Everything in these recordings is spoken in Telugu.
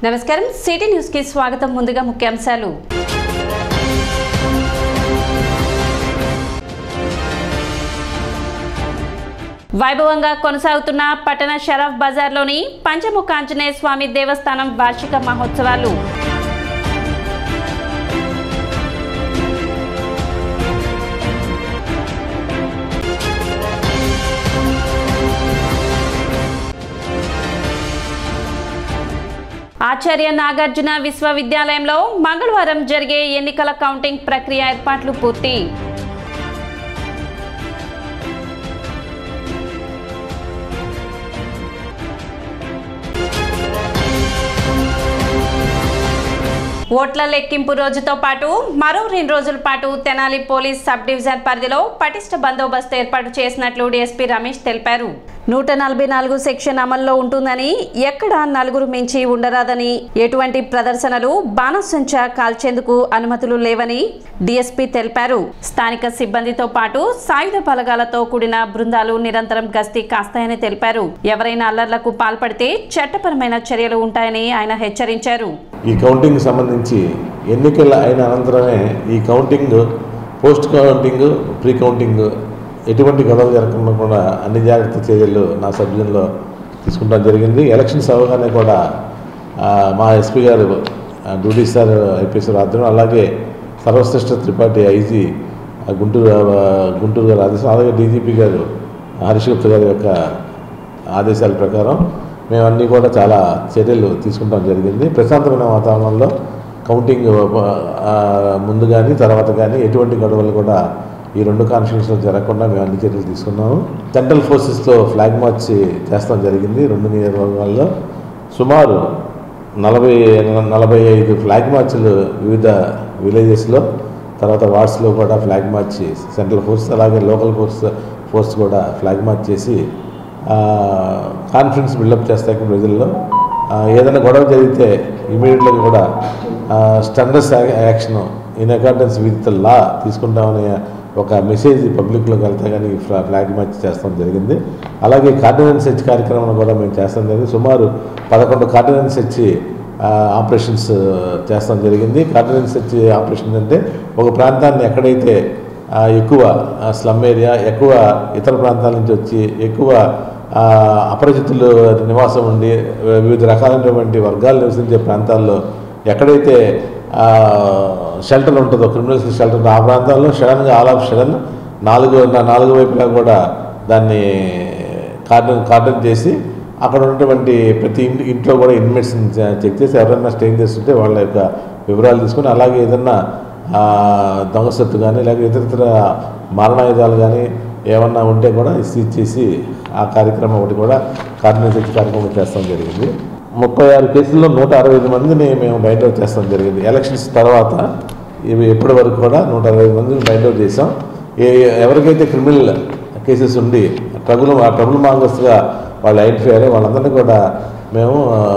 నమస్కారం సిటీ న్యూస్ కి స్వాగతం ముందుగా ముఖ్యాంశాలు వైభవంగా కొనసాగుతున్న పట్టణ షరఫ్ బజార్లోని పంచముఖ ఆంజనేయ స్వామి దేవస్థానం వార్షిక మహోత్సవాలు ఆచార్య నాగార్జున విశ్వవిద్యాలయంలో మంగళవారం జరిగే ఎన్నికల కౌంటింగ్ ప్రక్రియ ఏర్పాట్లు పూర్తి ఓట్ల లెక్కింపు రోజుతో పాటు మరో రెండు రోజుల పాటు తెనాలి పోలీస్ సబ్ డివిజన్ పరిధిలో పటిష్ట బందోబస్తు ఏర్పాటు చేసినట్లు డీఎస్పీ రమేష్ తెలిపారు నూట నలభై నాలుగు సెక్షన్ అమల్లో ఉంటుందని ఎక్కడ నలుగురు మించి ఉండరాదని ఎటువంటి ప్రదర్శనలు బాణసంచ కాల్చేందుకు అనుమతులు లేవని డీఎస్పీ తెలిపారు స్థానిక సిబ్బందితో పాటు సాయుధ బలగాలతో కూడిన బృందాలు నిరంతరం గస్తీ కాస్తాయని తెలిపారు ఎవరైనా అల్లర్లకు పాల్పడితే చట్టపరమైన చర్యలు ఉంటాయని ఆయన హెచ్చరించారు ఈ కౌంటింగ్ సంబంధించి ఎన్నికలు అయిన అనంతరమే ఈ counting post counting pre counting ఎటువంటి గొడవలు జరగకుండా కూడా అన్ని జాగ్రత్త చర్యలు నా సభ్యుల్లో తీసుకుంటాం జరిగింది ఎలక్షన్స్ అవగానే కూడా ఆ, మా ఎస్పీ గారు ఆ, డ్యూటీ సార్ ఐపీఎస్ ఆధ్వర్యం అలాగే సర్వశ్రేష్ఠ త్రిపాఠి ఐజీ ఆ, గుంటూరు ఆ, గుంటూరు గారు ఆదేశం అలాగే డీజీపీ గారు హరీష్ గుప్తా గారి యొక్క ఆదేశాల ప్రకారం మేము అన్నీ కూడా చాలా చర్యలు తీసుకుంటాం జరిగింది ప్రశాంతమైన వాతావరణంలో కౌంటింగ్ ఆ, ముందు కానీ తర్వాత కానీ ఎటువంటి గొడవలు కూడా ఈ రెండు కాన్ఫరెన్స్లో జరగకుండా మేము అన్ని చర్యలు తీసుకున్నాము సెంట్రల్ ఫోర్సెస్తో ఫ్లాగ్ మార్చ్ చేస్తాం జరిగింది రెండు నియోజకవర్గాల్లో సుమారు నలభై నలభై ఐదు ఫ్లాగ్ మార్చ్లు వివిధ విలేజెస్లో తర్వాత వార్డ్స్లో కూడా ఫ్లాగ్ మార్చ్ సెంట్రల్ ఫోర్స్ అలాగే లోకల్ ఫోర్స్ ఫోర్స్ కూడా ఫ్లాగ్ మార్చ్ చేసి కాన్ఫిడెన్స్ బిల్డప్ చేస్తాయి ప్రజల్లో ఆ, ఏదైనా గొడవ జరిగితే ఇమీడియట్గా కూడా స్టండర్స్ action in accordance with law తీసుకుంటామనే ఒక మెసేజ్ పబ్లిక్లోకి వెళ్తే కానీ ఫ్లా- ఫ్లాగ్ మార్చ్ చేస్తాం జరిగింది అలాగే కార్డినెన్స్ హెచ్ కార్యక్రమం కూడా మేము చేస్తాం జరిగింది సుమారు పదకొండు కార్డినెన్స్ హెచ్ ఆపరేషన్స్ చేస్తాం జరిగింది కార్డినెన్స్ హెచ్ ఆపరేషన్ అంటే ఒక ప్రాంతాన్ని ఎక్కడైతే ఆ, ఎక్కువ స్లమ్ ఏరియా ఎక్కువ ఇతర ప్రాంతాల నుంచి వచ్చి ఎక్కువ ఆ, అపరిచితులు నివాసం ఉండి వివిధ రకాలైనటువంటి వర్గాలు నివసించే ప్రాంతాల్లో ఎక్కడైతే షెల్టర్ ఉంటుందో క్రిమినల్స్ షెల్టర్ ఆ ప్రాంతాల్లో సడన్గా ఆల్ ఆఫ్ సడన్ నాలుగు నా- నాలుగు వైపులా కూడా దాన్ని కార్డన్ కార్డన్ చేసి అక్కడ ఉన్నటువంటి ప్రతి ఇంటి ఇంట్లో కూడా ఇన్మేట్స్ని చెక్ చేసి ఎవరైనా స్టేయింగ్ చేస్తుంటే వాళ్ళ యొక్క వివరాలు తీసుకొని అలాగే ఏదన్నా ఆ, దొంగ సొత్తు కానీ లేకపోతే ఇతరితర మారణాయుధాలు కానీ ఏమన్నా ఉంటే కూడా సీజ్ చేసి ఆ కార్యక్రమం ఒకటి కూడా కార్డినేషన్ కార్యక్రమం చేస్తాం జరిగింది ముప్పై ఆరు కేసుల్లో నూట అరవై ఐదు మందిని మేము బైండ్ అవుట్ చేస్తాం జరిగింది ఎలక్షన్స్ తర్వాత ఇవి ఎప్పటి వరకు కూడా నూట అరవై ఐదు మందిని బైండ్ అవుట్ చేసాం ఏ ఎవరికైతే క్రిమినల్ కేసెస్ ఉండి ట్రబుల్ ఆ ట్రబుల్ మాంగస్గా వాళ్ళు ఐడెంటిఫై అయ్యారో వాళ్ళందరినీ కూడా మేము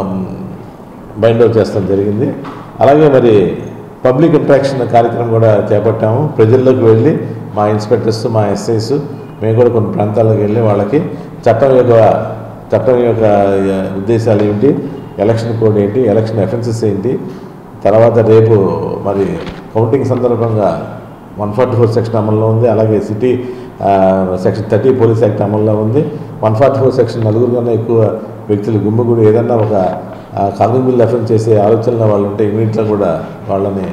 బైండ్ అవుట్ చేస్తాం జరిగింది అలాగే మరి పబ్లిక్ ఇంట్రాక్షన్ కార్యక్రమం కూడా చేపట్టాము ప్రజల్లోకి వెళ్ళి మా ఇన్స్పెక్టర్స్ మా ఎస్ఐస్ మేము కూడా కొన్ని ప్రాంతాల్లోకి వెళ్ళి వాళ్ళకి చట్టం యొక్క చట్టం యొక్క ఆ, ఉద్దేశాలు ఏంటి ఎలక్షన్ కోడ్ ఏంటి ఎలక్షన్ ఎఫెన్సెస్ ఏంటి తర్వాత రేపు మరి కౌంటింగ్ సందర్భంగా వన్ ఫార్టీ ఫోర్ సెక్షన్ అమల్లో ఉంది అలాగే సిటీ ఆ, సెక్షన్ థర్టీ పోలీస్ యాక్ట్ అమల్లో ఉంది వన్ ఫార్టీ ఫోర్ సెక్షన్ నలుగురు కన్నా ఎక్కువ వ్యక్తులు గుమ్మిగూడి ఏదన్నా ఒక కాంగ్రెస్ బిల్ అఫెన్స్ చేసే ఆలోచనలో వాళ్ళు ఉంటే ఇమీడియట్గా కూడా వాళ్ళని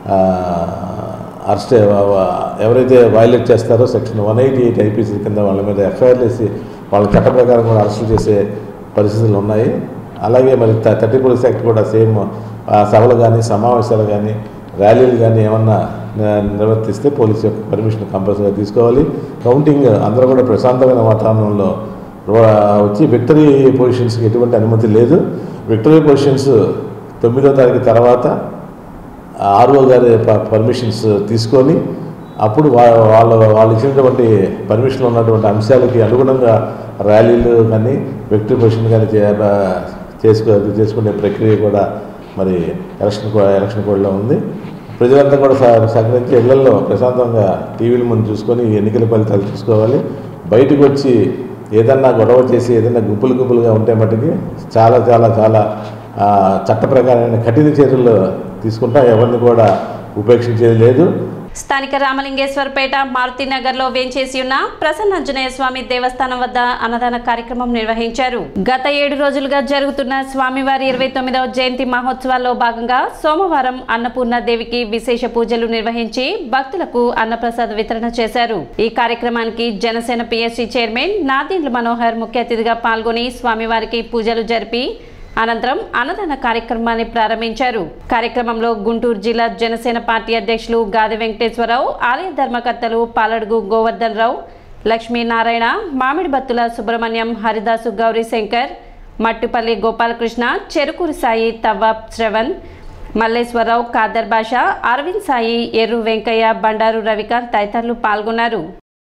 అరెస్ట్ ఎవరైతే వైలేట్ చేస్తారో section one eighty eight IPC కింద వాళ్ళ మీద ఎఫ్ఐఆర్లు వేసి వాళ్ళ చట్ట ప్రకారం కూడా అరెస్ట్ చేసే పరిస్థితులు ఉన్నాయి అలాగే మరి థర్టీ పోలీస్ యాక్ట్ కూడా సేమ్ సభలు కానీ సమావేశాలు కానీ ర్యాలీలు కానీ ఏమన్నా ని- నిర్వర్తిస్తే పోలీసు యొక్క పర్మిషన్ కంపల్సరీగా తీసుకోవాలి కౌంటింగ్ అందరూ కూడా ప్రశాంతమైన వాతావరణంలో రో- వచ్చి విక్టరీ పొజిషన్స్కి ఎటువంటి అనుమతి లేదు విక్టరీ పొజిషన్స్ తొమ్మిదో తారీఖు తర్వాత ఆర్ఓ గారి ప- పర్మిషన్స్ తీసుకొని అప్పుడు వా- వాళ్ళ వాళ్ళు ఇచ్చినటువంటి పర్మిషన్ ఉన్నటువంటి అంశాలకి అనుగుణంగా ర్యాలీలు కానీ వ్యక్తి పొజిషన్ కానీ చే- బ- చేసుకో చేసుకునే ప్రక్రియ కూడా మరి ఎలక్షన్ కో- ఎలక్షన్ కోడ్లో ఉంది ప్రజలంతా కూడా సహ- సహకరించి ఇళ్లలో ప్రశాంతంగా టీవీల ముందు చూసుకొని ఈ ఎన్నికల ఫలితాలు చూసుకోవాలి బయటకు వచ్చి ఏదన్నా గొడవ చేసి ఏదన్నా గుంపులు గుంపులుగా ఉంటే మటుకి చాలా చాలా చాలా ఆ, చట్ట ప్రకారమైన కఠిన చర్యలు తీసుకుంటాం ఎవరిని కూడా ఉపేక్షించేది లేదు స్థానిక రామలింగేశ్వరపేట మారుతి నగర్లో వేంచేసి ఉన్న ప్రసన్నాంజనేయ స్వామి దేవస్థానం వద్ద అన్నదాన కార్యక్రమం నిర్వహించారు గత ఏడు రోజులుగా జరుగుతున్న స్వామివారి ఇరవై తొమ్మిదవ జయంతి మహోత్సవాల్లో భాగంగా సోమవారం అన్నపూర్ణ దేవికి విశేష పూజలు నిర్వహించి భక్తులకు అన్నప్రసాద వితరణ చేశారు ఈ కార్యక్రమానికి జనసేన పిఎస్సి చైర్మన్ నాదెండ్ల మనోహర్ ముఖ్య అతిథిగా పాల్గొని స్వామివారికి పూజలు జరిపి అనంతరం అన్నదాన కార్యక్రమాన్ని ప్రారంభించారు కార్యక్రమంలో గుంటూరు జిల్లా జనసేన పార్టీ అధ్యక్షులు గాది వెంకటేశ్వరరావు ఆలయ ధర్మకర్తలు పాలడుగు గోవర్ధన్ రావు లక్ష్మీనారాయణ మామిడి బత్తుల సుబ్రహ్మణ్యం హరిదాసు గౌరీశంకర్ మట్టిపల్లి గోపాలకృష్ణ చెరుకూరి సాయి తవ్వాబ్ శ్రవణ్ మల్లేశ్వరరావు ఖాదర్ బాషా అరవింద్ సాయి ఎర్రు వెంకయ్య బండారు రవికాంత్ తదితరులు పాల్గొన్నారు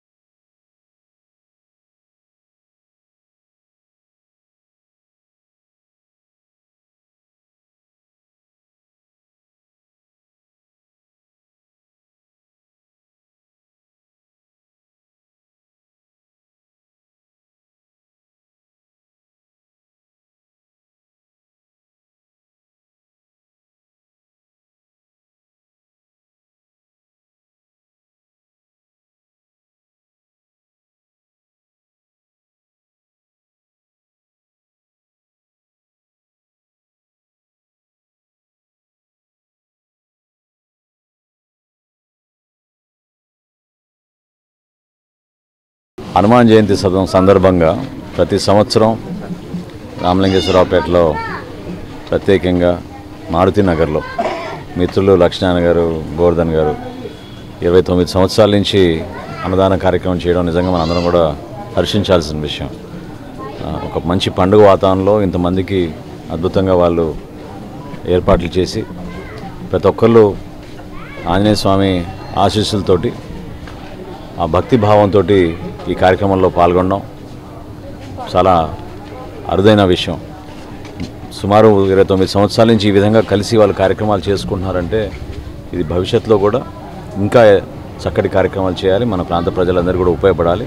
హనుమాన్ జయంతి సదం సందర్భంగా ప్రతి సంవత్సరం రామలింగేశ్వరరావుపేటలో ప్రత్యేకంగా మారుతి నగర్లో మిత్రులు లక్ష్మీనారాయణ గారు గోవర్ధన్ గారు ఇరవై తొమ్మిది సంవత్సరాల నుంచి అన్నదాన కార్యక్రమం చేయడం నిజంగా మన అందరం కూడా హర్షించాల్సిన విషయం ఆ, ఒక మంచి పండుగ వాతావరణంలో ఇంతమందికి అద్భుతంగా వాళ్ళు ఏర్పాట్లు చేసి ప్రతి ఒక్కళ్ళు ఆంజనేయ స్వామి ఆశీస్సులతోటి ఆ భక్తి భావంతో ఈ కార్యక్రమంలో పాల్గొనడం చాలా అరుదైన విషయం సుమారు ఇరవై తొమ్మిది సంవత్సరాల నుంచి ఈ విధంగా కలిసి వాళ్ళు కార్యక్రమాలు చేసుకుంటున్నారంటే ఇది భవిష్యత్తులో కూడా ఇంకా చక్కటి కార్యక్రమాలు చేయాలి మన ప్రాంత ప్రజలందరూ కూడా ఉపయోగపడాలి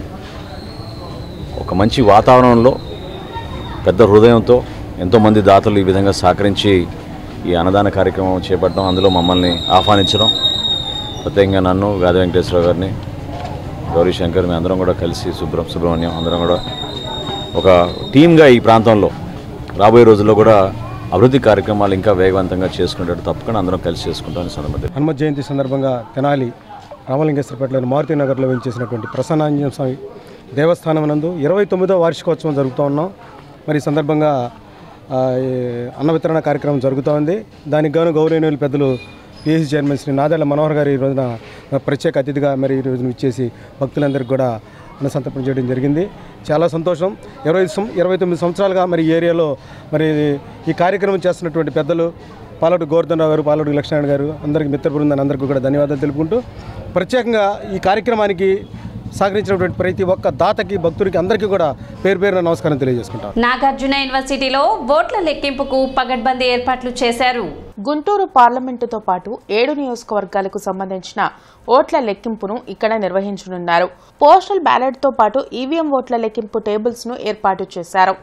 ఒక మంచి వాతావరణంలో పెద్ద హృదయంతో ఎంతోమంది దాతలు ఈ విధంగా సహకరించి ఈ అన్నదాన కార్యక్రమం చేపట్టడం అందులో మమ్మల్ని ఆహ్వానించడం ప్రత్యేకంగా నన్ను గాది వెంకటేశ్వర గారిని గౌరీ శంకర్ మేము అందరం కూడా కలిసి సుబ్రహ్మ సుబ్రహ్మణ్యం అందరం కూడా ఒక టీమ్గా ఈ ప్రాంతంలో రాబోయే రోజుల్లో కూడా అభివృద్ధి కార్యక్రమాలు ఇంకా వేగవంతంగా చేసుకునేటట్టు తప్పకుండా అందరం కలిసి చేసుకుంటామని సందర్భంగా హనుమత్ జయంతి సందర్భంగా తెనాలి రామలింగేశ్వరపేటలోని మారుతి నగర్లో వెంచేసినటువంటి ప్రసన్నాంజనేయ స్వామి దేవస్థానం నందు ఇరవై తొమ్మిదో వార్షికోత్సవం జరుగుతూ ఉన్నాం మరి ఈ సందర్భంగా ఆ, ఈ అన్న వితరణ కార్యక్రమం జరుగుతూ ఉంది దానికి గాను గౌరవనీయులు పెద్దలు పిఎస్సి చైర్మన్ శ్రీ నాదెళ్ల మనోహర్ గారు ఈ రోజున ప్రత్యేక అతిథిగా మరి ఈ రోజున ఇచ్చేసి భక్తులందరికీ కూడా అన్న సంతర్పణ చేయడం జరిగింది చాలా సంతోషం ఇరవై సం ఇరవై తొమ్మిది సంవత్సరాలుగా మరి ఈ ఏరియాలో మరి ఈ కార్యక్రమం చేస్తున్నటువంటి పెద్దలు పాలడు గోవర్ధన్ రావు గారు పాలడు లక్ష్మణ్ గారు అందరికీ మిత్ర బృందాన్ని అందరికీ కూడా ధన్యవాదాలు తెలుపుకుంటూ ప్రత్యేకంగా ఈ కార్యక్రమానికి సహకరించినటువంటి ప్రతి ఒక్క దాతకి భక్తుడికి అందరికీ కూడా పేరు పేరున నమస్కారం తెలియజేసుకుంటాం నాగార్జున యూనివర్సిటీలో ఓట్ల లెక్కింపుకు పగడ్బందీ ఏర్పాట్లు చేశారు గుంటూరు పార్లమెంటుతో పాటు ఏడు నియోజకవర్గాలకు సంబంధించిన ఓట్ల లెక్కింపును ఇక్కడ నిర్వహించనున్నారు పోస్టల్ బ్యాలెట్తో పాటు ఈవీఎం ఓట్ల లెక్కింపు టేబుల్స్ ను ఏర్పాటు చేశారు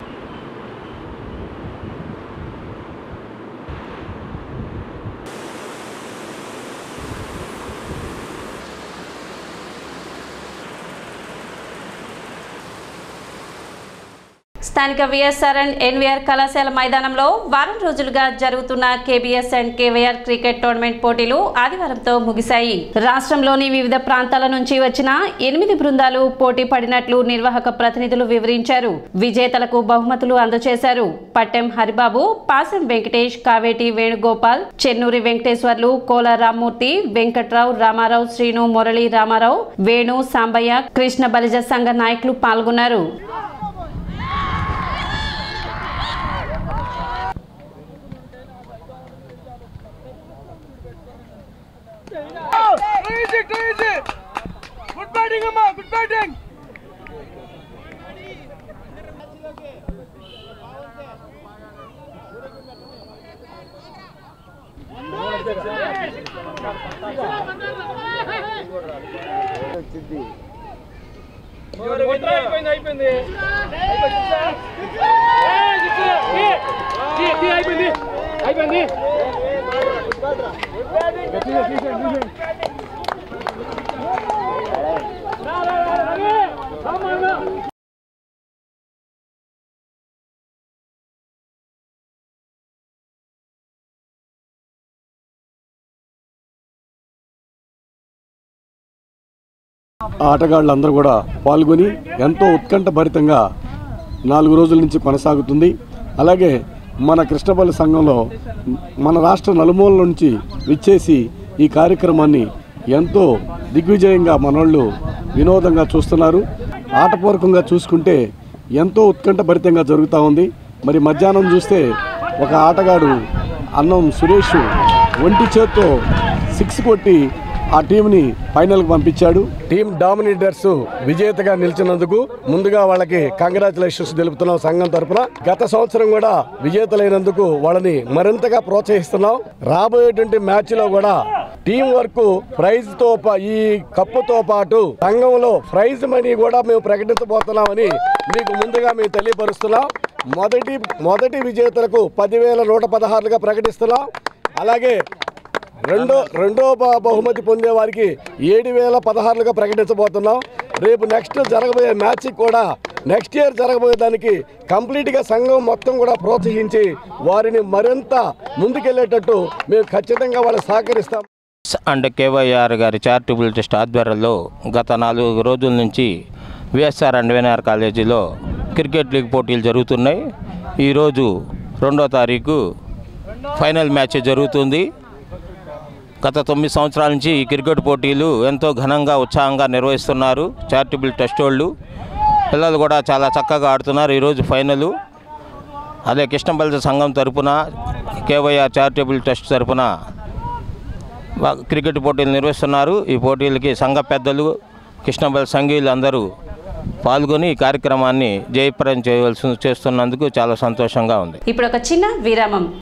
స్థానిక విఎస్ఆర్ అండ్ ఎన్వీఆర్ కళాశాల మైదానంలో వారం రోజులుగా జరుగుతున్న KBS and KVR cricket tournament పోటీలు ఆదివారంతో ముగిశాయి రాష్ట్రంలోని వివిధ ప్రాంతాల నుంచి వచ్చిన ఎనిమిది బృందాలు పోటీ పడినట్లు నిర్వాహక ప్రతినిధులు వివరించారు విజేతలకు బహుమతులు అందజేశారు పట్టెం హరిబాబు పాసం వెంకటేష్ కావేటి వేణుగోపాల్ చెన్నూరి వెంకటేశ్వర్లు కోల రామ్మూర్తి వెంకట్రావు రామారావు శ్రీను మురళి రామారావు వేణు సాంబయ్య కృష్ణ బలిజ సంఘ నాయకులు పాల్గొన్నారు Easy, easy. Good batting, Amma. Good batting. అయిపోయింది అయిపోయింది అయిపోయింది అయిపోయింది ఆటగాళ్ళందరూ కూడా పాల్గొని ఎంతో ఉత్కంఠభరితంగా నాలుగు రోజుల నుంచి కొనసాగుతుంది అలాగే మన కృష్ణపల్లి సంఘంలో మన రాష్ట్ర నలుమూలల నుంచి విచ్చేసి ఈ కార్యక్రమాన్ని ఎంతో దిగ్విజయంగా మనోళ్ళు వినోదంగా చూస్తున్నారు ఆటపూర్వకంగా చూసుకుంటే ఎంతో ఉత్కంఠభరితంగా జరుగుతూ ఉంది మరి మధ్యాహ్నం చూస్తే ఒక ఆటగాడు అన్నం సురేష్ ఒంటి చేత్తో సిక్స్ కొట్టి ఆ టీంని ఫైనల్కి పంపించాడు టీం డామినేటర్స్ విజేతగా నిలిచినందుకు ముందుగా వాళ్ళకి కంగ్రాచులేషన్స్ తెలుపుతున్నాం సంఘం తరపున గత సంవత్సరం కూడా విజేతలైనందుకు వాళ్ళని మరింతగా ప్రోత్సహిస్తున్నాం రాబోయేటువంటి మ్యాచ్ లో కూడా టీం వర్క్ ప్రైజ్ తో పా- ఈ కప్పుతో పాటు సంఘంలో ప్రైజ్ మనీ కూడా మేము ప్రకటించబోతున్నామని మీకు ముందుగా మేము తెలియపరుస్తున్నాం మొదటి మొదటి విజేతలకు పదివేల నూట పదహారులుగా ప్రకటిస్తున్నాం అలాగే రెండో రెండో బ- బహుమతి పొందే వారికి ఏడు వేల పదహారులుగా ప్రకటించబోతున్నాం రేపు నెక్స్ట్ జరగబోయే మ్యాచ్ కూడా నెక్స్ట్ ఇయర్ జరగబోయే దానికి కంప్లీట్గా సంఘం మొత్తం కూడా ప్రోత్సహించి వారిని మరింత ముందుకెళ్లేటట్టు మేము ఖచ్చితంగా వాళ్ళకి సహకరిస్తాం అండ్ కేవైఆర్ గారి చారిటబుల్ ట్రస్ట్ ఆధ్వర్యంలో గత నాలుగు రోజుల నుంచి విఎస్ఆర్ అండ్ విఎన్ఆర్ కాలేజీలో క్రికెట్ లీగ్ పోటీలు జరుగుతున్నాయి ఈరోజు రెండో తారీఖు ఫైనల్ మ్యాచ్ జరుగుతుంది గత తొమ్మిది సంవత్సరాల నుంచి ఈ క్రికెట్ పోటీలు ఎంతో ఘనంగా ఉత్సాహంగా నిర్వహిస్తున్నారు చారిటబుల్ ట్రస్ట్ వాళ్ళు పిల్లలు కూడా చాలా చక్కగా ఆడుతున్నారు ఈరోజు ఫైనలు అదే కృష్ణపల్లి సంఘం తరపున కేవైఆర్ చారిటబుల్ ట్రస్ట్ తరపున వా- క్రికెట్ పోటీలు నిర్వహిస్తున్నారు ఈ పోటీలకి సంఘ పెద్దలు కృష్ణపల్లి సంఘీయులు అందరూ పాల్గొని ఈ కార్యక్రమాన్ని జయప్రదం చేయవలసి చేస్తున్నందుకు చాలా సంతోషంగా ఉంది ఇప్పుడు ఒక చిన్న విరామం